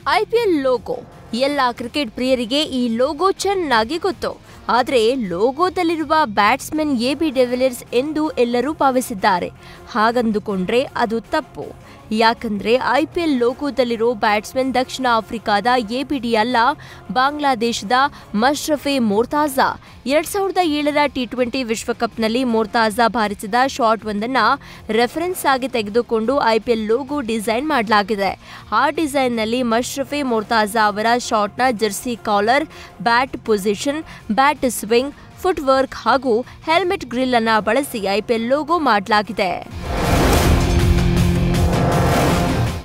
IPL logo ಎಲ್ಲ cricket ಪ್ರಿಯರಿಗೆ ಈ ಲೋಗೋ ಚೆನ್ನಾಗಿ ಗೊತ್ತು ಆದರೆ ಲೋಗೋದಲ್ಲಿರುವ ಬ್ಯಾಟ್ಸ್ಮನ್ ಎ ಬಿ ಡೆವಿಲಿಯರ್ಸ್ ಎಂದು ಎಲ್ಲರೂ ಭಾವಿಸಿದ್ದಾರೆ ಹಾಗಂದುಕೊಂಡ್ರೆ ಅದು ತಪ್ಪು ಯಾಕಂದ್ರೆ ಐಪಿಎಲ್ ಲೋಗೋದಲ್ಲಿರೋ ಬ್ಯಾಟ್ಸ್ಮನ್ ದಕ್ಷಿಣ ಆಫ್ರಿಕಾದ ಎಬಿಡಿ ಅಲ್ಲ ಬಾಂಗ್ಲಾದೇಶದ ಮಶ್ರಫೆ ಮೋರ್ತಾಜಾ ಎರಡ್ ಸಾವಿರದ ಏಳರ ಟಿ ಟ್ವೆಂಟಿ ವಿಶ್ವಕಪ್ನಲ್ಲಿ ಮೋರ್ತಾಜಾ ಬಾರಿಸಿದ ಶಾಟ್ ಒಂದನ್ನ ರೆಫರೆನ್ಸ್ ಆಗಿ ತೆಗೆದುಕೊಂಡು ಐಪಿಎಲ್ ಲೋಗೋ ಡಿಸೈನ್ ಮಾಡಲಾಗಿದೆ ಆ ಡಿಸೈನ್ನಲ್ಲಿ ಮಶ್ರಫೆ ಮೋರ್ತಾಜಾ ಅವರ ಶಾಟ್ನ jersey collar bat position bat swing footwork ಹಾಗೂ ಹೆಲ್ಮೆಟ್ ಗ್ರಿಲ್ ಅನ್ನ ಬಳಸಿ ಐಪಿಎಲ್ ಲೋಗೋ ಮಾಡಲಾಗಿದೆ